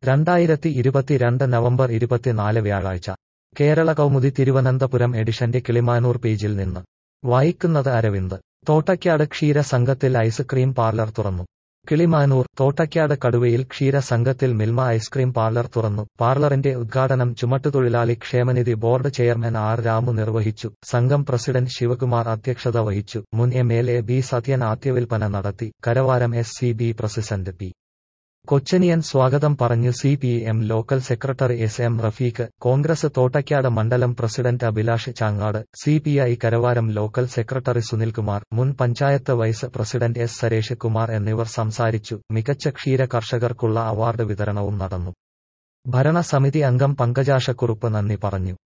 രണ്ടായിരത്തി ഇരുപത്തിരണ്ട് നവംബർ ഇരുപത്തിനാല് വ്യാഴാഴ്ച കേരള കൗമുദി തിരുവനന്തപുരം എഡിഷന്റെ കിളിമാനൂർ പേജിൽ നിന്ന് വായിക്കുന്നത് അരവിന്ദ് തോട്ടയ്ക്കാട് ക്ഷീര സംഘത്തിൽ ഐസ്ക്രീം പാർലർ തുറന്നു കിളിമാനൂർ തോട്ടയ്ക്കാട് കടുവയിൽ ക്ഷീര സംഘത്തിൽ മിൽമ ഐസ്ക്രീം പാർലർ തുറന്നു പാർലറിന്റെ ഉദ്ഘാടനം ചുമട്ടുതൊഴിലാളി ക്ഷേമനിധി ബോർഡ് ചെയർമാൻ ആർ രാമു നിർവഹിച്ചു സംഘം പ്രസിഡന്റ് ശിവകുമാർ അധ്യക്ഷത വഹിച്ചു മുൻ M L A B Sathyan ആദ്യവിൽപ്പന നടത്തി Karavaram S C B president P Kochaniyan സ്വാഗതം പറഞ്ഞു C P M local secretary S M Rafeeq Congress Thottakkad മണ്ഡലം president Abhilash Changad C P I Karavaram local secretary Sunilkumar മുൻ panchayat vice president S Suresh Kumar എന്നിവർ സംസാരിച്ചു മികച്ച ക്ഷീര കർഷകർക്കുള്ള അവാർഡ് വിതരണവും നടന്നു ഭരണസമിതി അംഗം പങ്കജാശക്കുറുപ്പ് നന്ദി പറഞ്ഞു